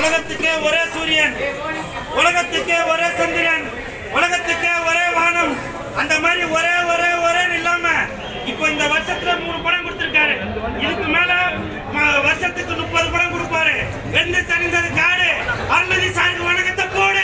உலகத்துக்கே ஒரே சூரியன் உலகத்துக்கே ஒரே சந்திரன் உலகத்துக்கே ஒரே வானம் அந்த மாதிரி ஒரே ஒரே ஒரே இல்லாம இப்போ இந்த வருஷத்துல மூணு படம் கொடுத்திருக்காரு இதுக்கு மேல ம- வருஷத்துக்கு முப்பது படம் கொடுப்பாரு வெந்து தனிந்தது காடு அருள்மதி சாருக்கு வணக்கத்தை போடு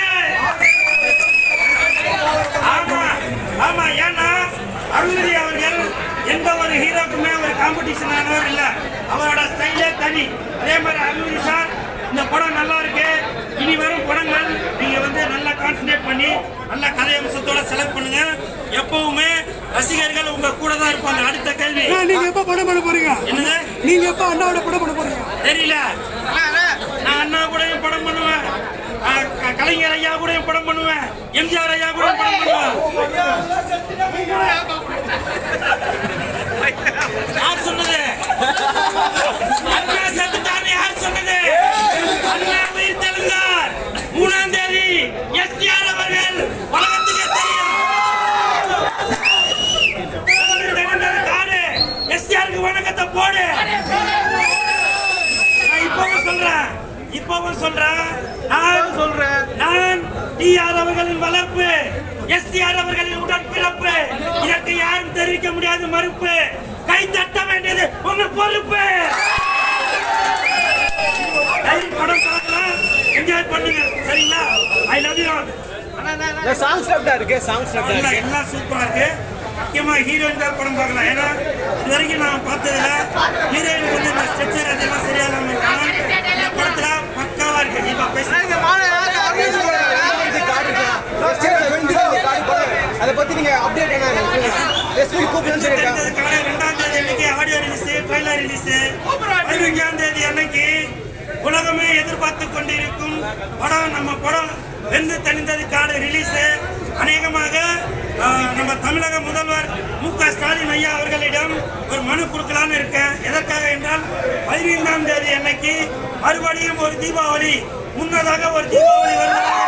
ஆமா ஆமா ஏன்னா அருள்மதி அவர்கள் எந்த ஒரு ஹீரோக்குமே ஒரு காம்படிஷன் ஆனவர் இல்ல அவரோட ஸ்டைலே தனி அதே மாதிரி அருள்மதி சார் இந்த படம் நல்லா இருக்கு இனி வரும் படங்கள் நீங்க வந்து நல்லா கான்சென்ட்ரேட் பண்ணி நல்ல கதை அம்சத்தோட செலக்ட் பண்ணுங்க எப்பவுமே ரசிகர்கள் உங்க கூட தான் இருப்பாங்க அடுத்த கேள்வி அண்ணா, நீங்க எப்ப படம் பண்ண போறீங்க என்னது நீங்க எப்ப அண்ணாவோட படம் பண்ண போறீங்க தெரியல நான் அண்ணா கூடயும் படம் பண்ணுவேன் அஹ் க- கலைஞர் ஐயா கூடயும் படம் பண்ணுவேன் எம்ஜிஆர் ஐயா கூட படம் பண்ணுவேன் யார் சொன்னது அண்ணா செத்துட்டான்னு யார் சொன்னது அண்ணா உயிர் தெலுங்கார் மூணாம் தேதி எஸ்டிஆர் அவர்கள் உலகத்துக்கே தெரியும் காடு எஸ்டிஆருக்கு வணக்கத்தை போடு நான் இப்பவும் சொல்றேன் இப்பவும் சொல்றேன் நான் சொல்றேன் நான் டிஆர் அவர்களின் வளர்ப்பு எஸ்டிஆர் அவர்களின் உடன்பிறப்பு இதற்கு யாரும் தெரிவிக்க முடியாத மறுப்பு கை தட்ட வேண்டியது உங்க பொறுப்பு டைம் படம் பார்க்கலாம் என்ஜாய் பண்ணுங்க சரிங்களா ஐ லவ் யூ சாங்ஸ் லெப்டா இருக்கு சாங்ஸ் லெப்டா எல்லாம் இருக்கு எல்லாம் சூப்பரா இருக்கு முக்கியமா ஹீரோயின் தான் படம் பார்க்கலாம் ஏன்னா இது வரைக்கும் நான் பார்த்ததுல ஹீரோயின் வந்து இந்த ஸ்ட்ரெச்சர் அதெல்லாம் சரியா இல்லாம இருக்காங்க இந்த படத்துல பக்காவா இருக்கு இப்ப பேசுறேன் அதை பத்தி நீங்க அப்டேட் என்ன எஸ்பி கூப்பிடுன்னு சொல்லியிருக்காங்க தெரிஞ்சதுக்கான ரெண்டாம் தேதி அன்னைக்கு ஆடியோ ரிலீஸ் ட்ரைலர் ரிலீஸ் பதினஞ்சாம் தேதி அன்னைக்கு உலகமே எதிர்பார்த்து கொண்டிருக்கும் படம் நம்ம படம் வெந்து தணிந்தது காடு ரிலீஸ் அநேகமாக ஆஹ், நம்ம தமிழக முதல்வர் மு க ஸ்டாலின் ஐயா அவர்களிடம் ஒரு மனு கொடுக்கலான்னு இருக்கேன் எதற்காக என்றால் பதினைந்தாம் தேதி அன்னைக்கு மறுபடியும் ஒரு தீபாவளி முன்னதாக ஒரு தீபாவளி வருவதாக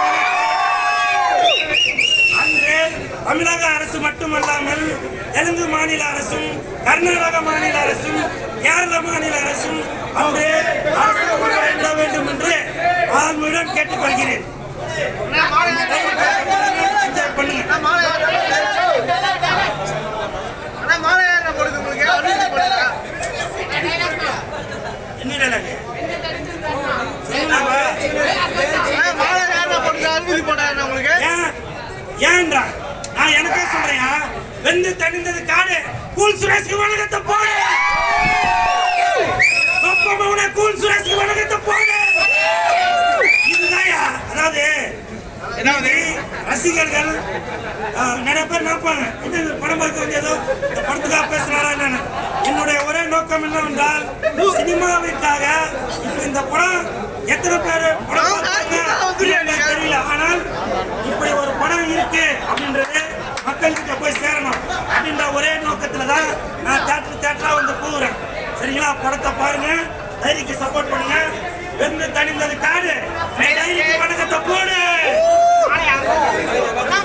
அன்று தமிழக அரசு மட்டுமல்லாமல் தெலுங்கு மாநில அரசும் கர்நாடக மாநில அரசும் கேரள மாநில அரசும் அன்று அரசு கொண்டு வர வேண்டும் என்று ஆழ்மையுடன் கேட்டுக்கொள்கிறேன் என்ஜாய் பண்ணுங்க என்ன dialogue? சொல்லுங்கப்பா. ஏன் ஏன்டா நான் எனக்கே சொல்றேன் வெந்து தணிந்தது காடு கூல் சுரேஷ்க்கு வணக்கத்தை போடு ஒப்பமவன கூல் சுரேஷ்க்கு வணக்கத்தை போடு இதுதான்யா அதாவது அதாவது ரசிகர்கள் ஆஹ், நிறைய பேர் நினைப்பாங்க என்ன இந்த படம் பார்க்க வந்து ஏதோ இந்த படத்துக்காக பேசுறாரா என்னன்னு என்னுடைய ஒரே நோக்கம் என்னவென்றால் சினிமாவிற்காக இப்ப இந்த படம் எத்தனை பேர் படம் பார்த்தாங்க இல்லைன்னு தெரியல ஆனால் இப்படி ஒரு படம் இருக்கு அப்படின்றது மக்கள்கிட்ட போய் சேரணும் அப்படின்ற ஒரே நோக்கத்துல தான் நான் தேட்டர் தேட்டரா வந்து போகிறேன் சரிங்களா படத்தை பாருங்க டைரிக்கு சப்போர்ட் பண்ணுங்க வெந்து தணிந்தது காடு டைரிக்கு வணக்கத்தை போடு